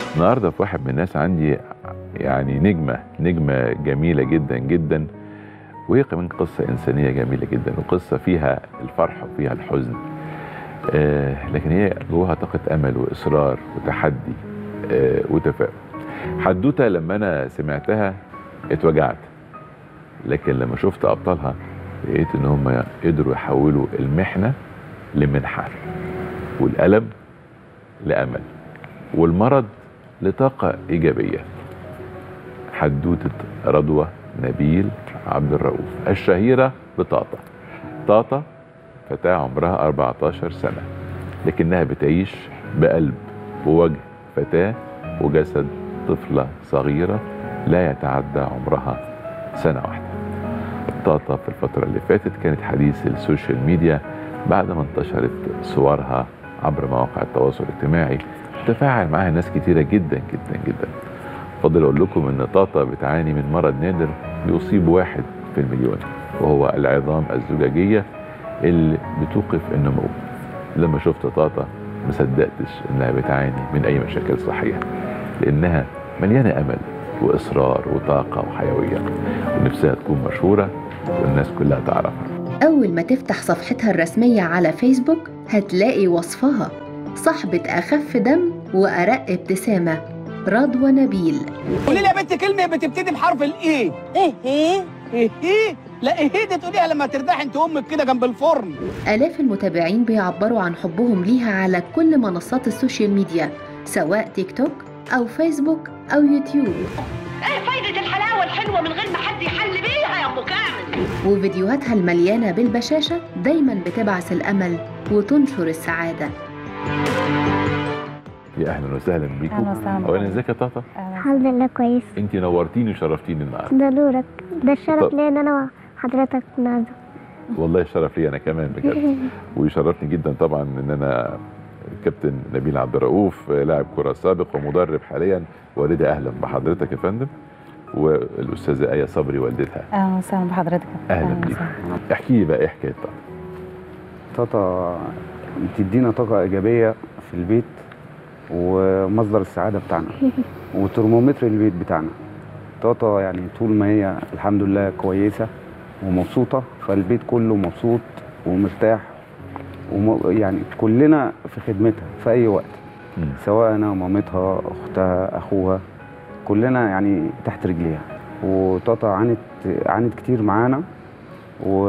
النهارده في واحد من الناس عندي يعني نجمه نجمه جميله جدا جدا وهي كمان قصه انسانيه جميله جدا وقصه فيها الفرح وفيها الحزن آه لكن هي جواها طاقه امل واصرار وتحدي آه وتفاؤل حدوته لما انا سمعتها اتوجعت لكن لما شفت ابطالها لقيت ان هم قدروا يحولوا المحنه لمنحه والالم لامل والمرض لطاقه ايجابيه حدوته رضوى نبيل عبد الرؤوف الشهيره بطاطا طاطا فتاة عمرها 14 سنة لكنها بتعيش بقلب ووجه فتاة وجسد طفلة صغيرة لا يتعدى عمرها سنة واحدة طاطا في الفترة اللي فاتت كانت حديث السوشيال ميديا بعد ما انتشرت صورها عبر مواقع التواصل الاجتماعي تفاعل معاها ناس كتيرة جدا جدا جدا فضل اقول لكم ان طاطا بتعاني من مرض نادر بيصيب واحد في المليون وهو العظام الزجاجية اللي بتوقف النمو لما شفت طاطا ما صدقتش انها بتعاني من اي مشاكل صحيه لانها مليانه امل واصرار وطاقه وحيويه ونفسها تكون مشهوره والناس كلها تعرفها أول ما تفتح صفحتها الرسمية على فيسبوك هتلاقي وصفها صاحبة أخف دم وأرق ابتسامة رضوى نبيل قولي لي يا بنت كلمه بتبتدي بحرف الايه ايه ايه ايه ايه لا ايه دي تقوليها لما ترتاحي انت امك كده جنب الفرن آلاف المتابعين بيعبروا عن حبهم ليها على كل منصات السوشيال ميديا سواء تيك توك أو فيسبوك أو يوتيوب ايه فايدة الحلاوة الحلوة من غير ما حد يحل بيها يا ام كامل وفيديوهاتها المليانة بالبشاشة دايما بتبعث الأمل وتنشر السعادة يا اهلا وسهلا بيكم أهلا وسهلا. اولا ازيك يا طاطا الحمد لله كويس انت نورتيني وشرفتيني النهارده ده نورك ده الشرف طب. ليا ان انا وحضرتك النهارده والله الشرف لي انا كمان بجد ويشرفني جدا طبعا ان انا كابتن نبيل عبد الرؤوف لاعب كره سابق ومدرب حاليا والدي اهلا بحضرتك يا فندم والاستاذه ايه صبري والدتها اهلا وسهلا بحضرتك اهلا بيك وسهلا. احكي لي بقى ايه حكايه طاطا طاطا بتدينا طاقة إيجابية في البيت ومصدر السعادة بتاعنا وترمومتر البيت بتاعنا طاطا يعني طول ما هي الحمد لله كويسة ومبسوطة فالبيت كله مبسوط ومرتاح وم... يعني كلنا في خدمتها في أي وقت مم. سواء أنا مامتها أختها أخوها كلنا يعني تحت رجليها وطاطا عانت عانت كتير معانا و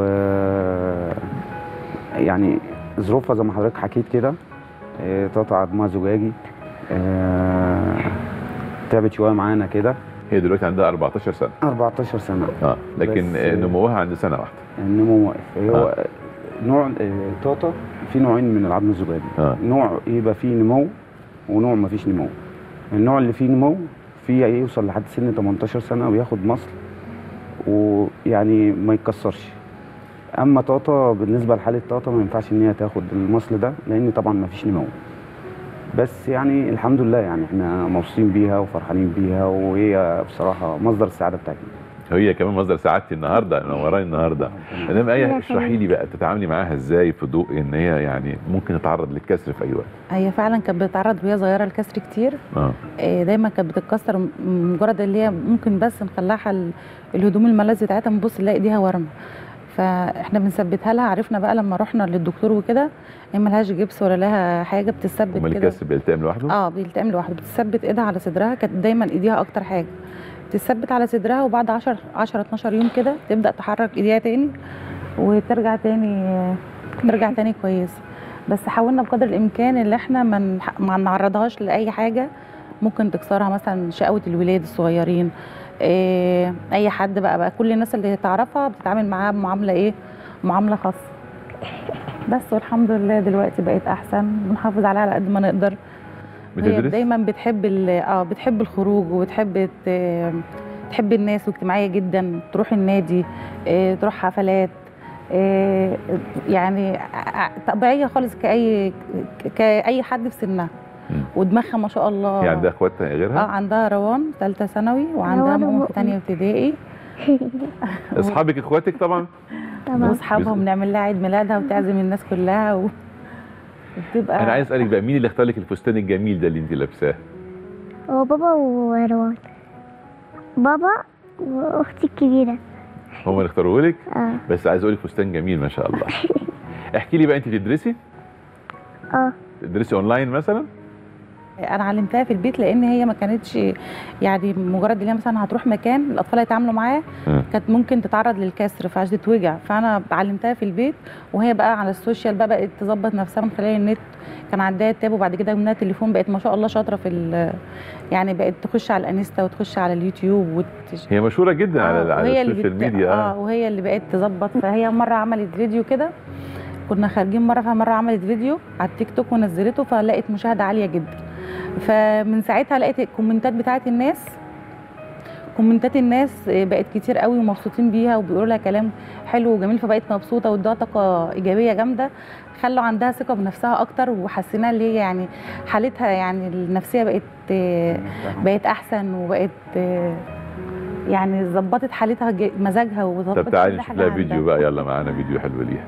يعني ظروفها زي ما حضرتك حكيت كده آه، طاطا عظمها زجاجي آه، تعبت شويه معانا كده هي دلوقتي عندها 14 سنه 14 سنه اه لكن بس- آه، نموها عند سنه واحده النمو واقف هو نوع آه، طاطا في نوعين من العظم الزجاجي اه نوع يبقى فيه نمو ونوع ما فيش نمو النوع اللي فيه نمو فيه يوصل لحد سن 18 سنه وياخد مصل ويعني ما يتكسرش اما طاطا بالنسبه لحاله طاطا ما ينفعش ان هي تاخد المصل ده لان طبعا ما فيش نمو بس يعني الحمد لله يعني احنا مبسوطين بيها وفرحانين بيها وهي بصراحه مصدر السعاده بتاعتنا هي كمان مصدر سعادتي النهارده نوراني النهارده انما ايه الله اشرحي لي يخليك. بقى تتعاملي معاها ازاي في ضوء ان هي يعني ممكن تتعرض للكسر في اي وقت هي فعلا كانت بتتعرض وهي صغيره لكسر كتير اه آه، دايما كانت بتتكسر م- مجرد اللي هي ممكن بس نخلعها ال- الهدوم الملاذ بتاعتها نبص نلاقي ايديها ورمه فاحنا بنثبتها لها عرفنا بقى لما رحنا للدكتور وكده هي ملهاش جبس ولا لها حاجه بتثبت امال كده الكسر بيلتئم لوحده اه بيلتئم لوحده بتثبت ايدها على صدرها كانت دايما ايديها اكتر حاجه تثبت على صدرها وبعد 10 10 12 يوم كده تبدا تحرك ايديها تاني وترجع تاني ترجع تاني كويس بس حاولنا بقدر الامكان اللي احنا ما نح- ما نعرضهاش لاي حاجه ممكن تكسرها مثلا شقاوه الولاد الصغيرين إيه اي حد بقى بقى كل الناس اللي تعرفها بتتعامل معاها بمعامله ايه معامله خاصه بس والحمد لله دلوقتي بقت احسن بنحافظ عليها على قد ما نقدر هي بتدرس دايما بتحب ال- اه بتحب الخروج وبتحب ت- تحب الناس واجتماعيه جدا تروح النادي آه، تروح حفلات آه، يعني ع- طبيعيه خالص كاي كاي حد في سنها مم. ودماغها ما شاء الله هي عندها اخوات اه غيرها عندها روان ثالثه ثانوي وعندها روان ماما في ومؤمن. ثانيه ابتدائي اصحابك اخواتك طبعا طبعا واصحابها بس- بنعمل لها عيد ميلادها وتعزم الناس كلها و... بتبقى انا عايز اسالك بقى مين اللي اختار لك الفستان الجميل ده اللي انت لابساه هو بابا وروان بابا واختي الكبيره هم اللي اختاروه لك اه بس عايز اقول لك فستان جميل ما شاء الله احكي لي بقى انت بتدرسي اه بتدرسي اونلاين مثلا انا علمتها في البيت لان هي ما كانتش يعني مجرد ان هي مثلا هتروح مكان الاطفال هيتعاملوا معاه مم. كانت ممكن تتعرض للكسر فهتتوجع فانا علمتها في البيت وهي بقى على السوشيال بقى بقت تظبط نفسها من خلال النت كان عندها تاب وبعد كده منها تليفون بقت ما شاء الله شاطره في ال- يعني بقت تخش على الانستا وتخش على اليوتيوب وتش... هي مشهوره جدا على آه، على وهي اللي السوشيال بت- ميديا اه اه وهي اللي بقت تظبط فهي مره عملت فيديو كده كنا خارجين مره فمره عملت فيديو على التيك توك ونزلته فلقت مشاهده عاليه جدا فمن ساعتها لقيت الكومنتات بتاعت الناس كومنتات الناس بقت كتير قوي ومبسوطين بيها وبيقولوا لها كلام حلو وجميل فبقت مبسوطه وادوها طاقه ايجابيه جامده خلوا عندها ثقه بنفسها اكتر وحسيناها اللي هي يعني حالتها يعني النفسيه بقت بقت احسن وبقت يعني ظبطت حالتها ج- مزاجها وظبطت طب تعالي كل نشوف حاجة لها عندها. فيديو بقى يلا معانا فيديو حلو ليها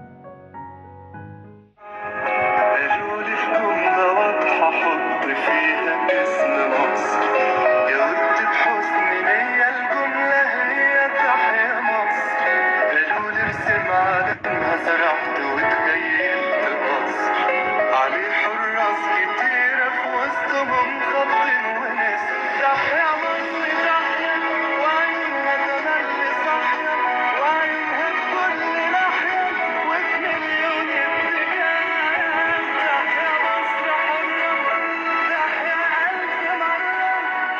قالوا لي في جملة واضحة حط فيها اسم مصر جاوبت بحسن نية الجملة هي تحيا مصر قالوا لي ارسم علمها سرحت وتخيلت مصر عليه حراس كتيرة في وسطهم خط ونسر تحيا مصر تحيا وعيونها تملي صاحية وعيونها في كل ناحية وفي مليون اتجاه تحيا مصر حرة تحيا ألف مرة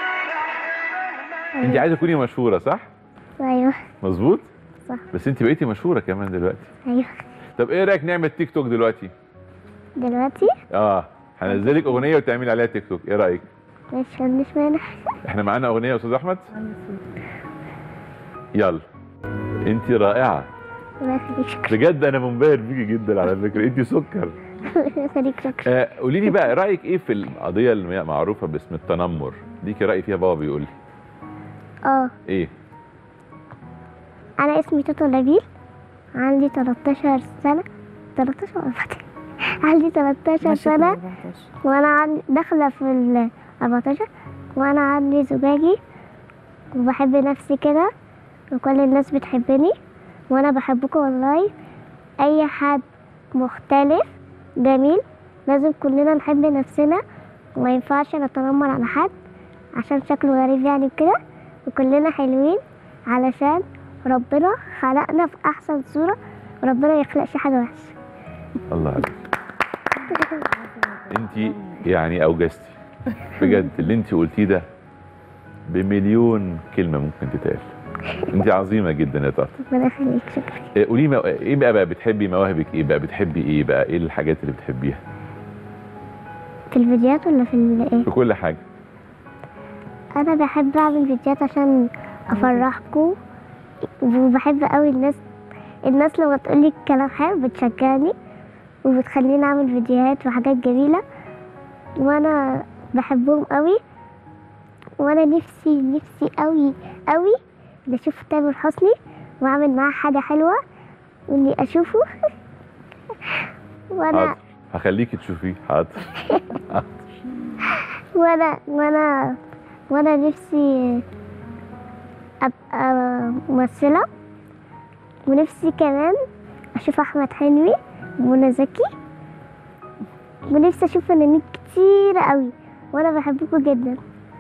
تحيا انت عايزه تكوني مشهوره صح ايوه مظبوط صح. بس انت بقيتي مشهوره كمان دلوقتي ايوه طب ايه رايك نعمل تيك توك دلوقتي دلوقتي اه هنزلك اغنيه وتعملي عليها تيك توك ايه رايك مش عنديش مانع احنا معانا اغنيه يا استاذ احمد يلا انت رائعه الله يخليك شكرا بجد انا منبهر بيكي جدا على فكره انت سكر الله يخليك شكرا آه قولي لي بقى رايك ايه في القضيه اللي هي معروفه باسم التنمر ليكي راي فيها بابا بيقول لي اه ايه انا اسمي توتو نبيل عندي 13 سنة 13 ولا 14 عندي 13 ماشي في سنة 14. وانا عندي داخلة في ال 14 وانا عندي زجاجي وبحب نفسي كده وكل الناس بتحبني وانا بحبكم والله اي حد مختلف جميل لازم كلنا نحب نفسنا وما ينفعش نتنمر على حد عشان شكله غريب يعني كده وكلنا حلوين علشان ربنا خلقنا في احسن صورة وربنا يخلقش حاجة وحشة الله عليك انت يعني اوجزتي بجد اللي انت قلتيه ده بمليون كلمه ممكن تتقال انت عظيمه جدا يا طاطا ربنا يخليك شكرا إيه، قولي لي مو- ايه بقى, بقى بتحبي مواهبك ايه بقى بتحبي ايه بقى ايه الحاجات اللي بتحبيها في الفيديوهات ولا في الايه في كل حاجه انا بحب اعمل فيديوهات عشان افرحكم وبحب قوي الناس الناس لما تقولي كلام حلو بتشجعني وبتخليني اعمل فيديوهات وحاجات جميله وانا بحبهم قوي وانا نفسي نفسي قوي قوي إني اشوف تامر حسني واعمل معاه حاجه حلوه واني اشوفه وانا حاضر هخليكي تشوفيه حاضر وانا وانا وانا نفسي ابقى ممثلة ونفسي كمان اشوف احمد حلمي ومنى زكي ونفسي اشوف فنانين كتير قوي وانا بحبكم جدا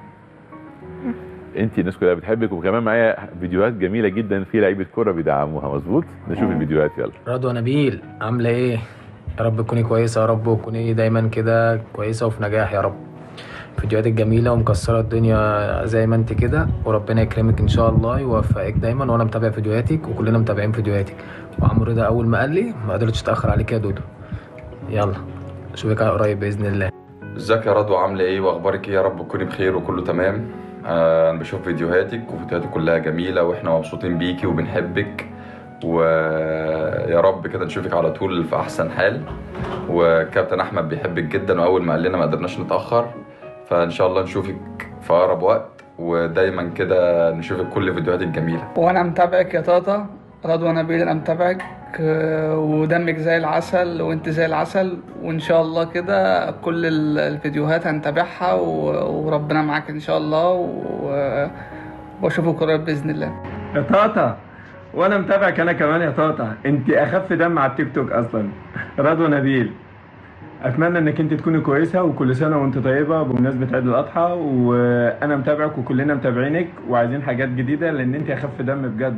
انت الناس كلها بتحبك وكمان معايا فيديوهات جميله جدا في لعيبه كوره بيدعموها مظبوط نشوف الفيديوهات يلا رضوى نبيل عاملة ايه؟ يا رب تكوني كويسة يا رب وتكوني دايما كده كويسة وفي نجاح يا رب فيديوهاتك جميلة ومكسرة الدنيا زي ما انت كده وربنا يكرمك ان شاء الله يوفقك دايما وانا متابع فيديوهاتك وكلنا متابعين فيديوهاتك وعمرو رضا اول ما قال لي ما قدرتش اتأخر عليك يا دودو يلا اشوفك قريب بإذن الله ازيك يا رضوى عامله ايه واخبارك ايه يا رب تكوني بخير وكله تمام آه انا بشوف فيديوهاتك وفيديوهاتك كلها جميله واحنا مبسوطين بيكي وبنحبك ويا رب كده نشوفك على طول في احسن حال وكابتن احمد بيحبك جدا واول ما قال لنا ما قدرناش نتاخر فان شاء الله نشوفك في اقرب وقت ودايما كده نشوفك كل فيديوهاتك جميله وانا متابعك يا طاطا رضوى نبيل انا متابعك آه، ودمك زي العسل وانت زي العسل وان شاء الله كده كل ال- الفيديوهات هنتابعها و- وربنا معاك ان شاء الله و- واشوفك قريب باذن الله يا طاطا وانا متابعك انا كمان يا طاطا انت اخف دم على التيك توك اصلا رضوى نبيل اتمنى انك انت تكوني كويسه وكل سنه وانت طيبه بمناسبه عيد الاضحى وانا متابعك وكلنا متابعينك وعايزين حاجات جديده لان انت اخف دم بجد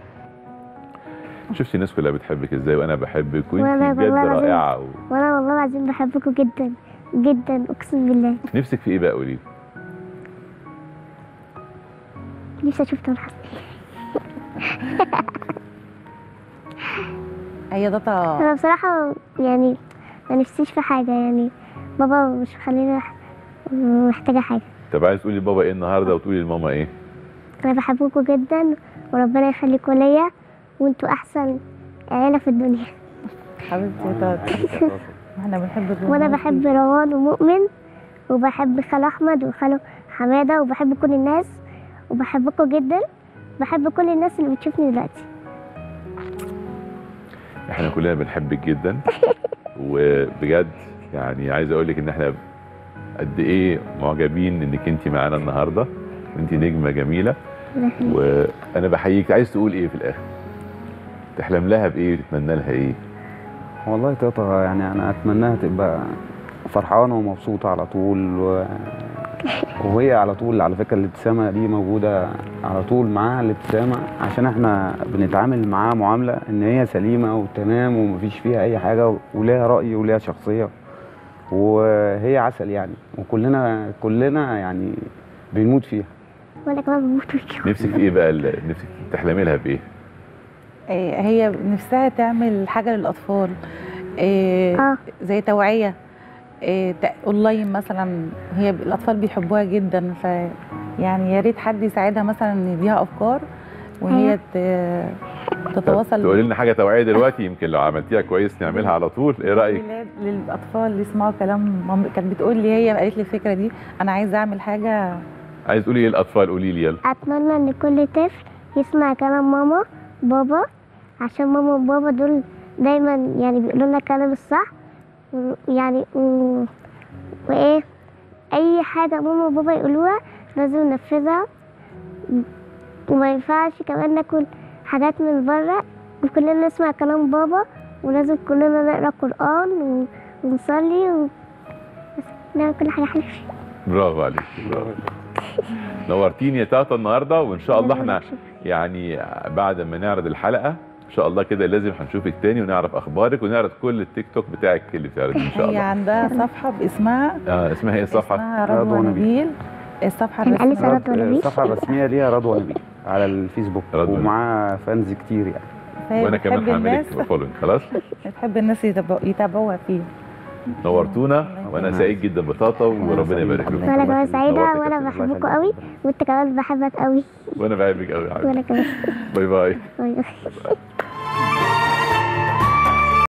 شفتي الناس كلها بتحبك ازاي وانا بحبك وأنا وانت بجد والله العظيم- رائعه و... وانا والله العظيم بحبكم جدا جدا اقسم بالله نفسك في ايه بقى قولي لي؟ نفسي اشوف تامر حسني هي داتا انا بصراحه يعني ما نفسيش في حاجه يعني بابا مش مخليني محتاجه حاجه طب عايز تقولي لبابا ايه النهارده وتقولي لماما ايه؟ انا بحبكم جدا وربنا يخليكم ليا وانتوا احسن عيله في الدنيا حبيبتي يا طاطا احنا بنحب الروح وانا بحب روان ومؤمن وبحب خالو احمد وخالو حماده وبحب كل الناس وبحبكم جدا بحب كل الناس اللي بتشوفني دلوقتي احنا كلنا بنحبك جدا وبجد يعني عايز اقول لك ان احنا قد ايه معجبين انك انت معانا النهارده انت نجمه جميله وانا بحييك عايز تقول ايه في الاخر؟ تحلم لها بايه وتتمنى لها ايه؟ والله تاتا يعني انا اتمناها تبقى فرحانه ومبسوطه على طول و... وهي على طول على فكره الابتسامه دي موجوده على طول معاها الابتسامه عشان احنا بنتعامل معاها معامله ان هي سليمه وتمام ومفيش فيها اي حاجه وليها راي وليها شخصيه وهي عسل يعني وكلنا كلنا يعني بنموت فيها وانا كمان بموت فيكم نفسك في ايه بقى ال- نفسك تحلمي لها بايه؟ إيه، هي نفسها تعمل حاجه للاطفال إيه زي توعيه إيه تا- اونلاين مثلا هي ب- الاطفال بيحبوها جدا ف يعني يا ريت حد يساعدها مثلا يديها افكار وهي ت- تتواصل تقولي لنا حاجه توعيه دلوقتي يمكن لو عملتيها كويس نعملها على طول ايه رايك؟ للولاد- للاطفال اللي يسمعوا كلام مام كانت بتقول لي هي قالت لي الفكره دي انا عايزه اعمل حاجه عايز تقولي ايه الاطفال قولي لي يلا اتمنى ان كل طفل يسمع كلام ماما بابا عشان ماما وبابا دول دايما يعني بيقولوا لنا الكلام الصح و- يعني و... وايه اي حاجه ماما وبابا يقولوها لازم ننفذها وما ينفعش كمان ناكل حاجات من بره وكلنا نسمع كلام بابا ولازم كلنا نقرا قران و... ونصلي و... بس نعمل كل حاجه حلوه برافو عليك برافو نورتيني يا تاتا النهارده وان شاء الله احنا يعني بعد ما نعرض الحلقه ان شاء الله كده لازم هنشوفك تاني ونعرف اخبارك ونعرض كل التيك توك بتاعك اللي بتعرضيه ان شاء هي الله عندها صفحه باسمها اه اسمها ايه الصفحه؟ اسمها رضوى نبيل الصفحه كان قال لي الرسميه رضوى نبيل. الصفحه الرسميه ليها رضوى نبيل على الفيسبوك ومعاها فانز كتير يعني فهي وانا كمان بتحب هعملك الناس فولوينج خلاص بتحب الناس يتابعوا- يتابعوها فيه نورتونا وانا سعيد جدا بتاتا وربنا يبارك لكم وانا كمان سعيده نورتك. وانا بحبكم قوي وانت كمان بحبك قوي وانا بحبك قوي يا وانا حبيبي كمان باي باي باي.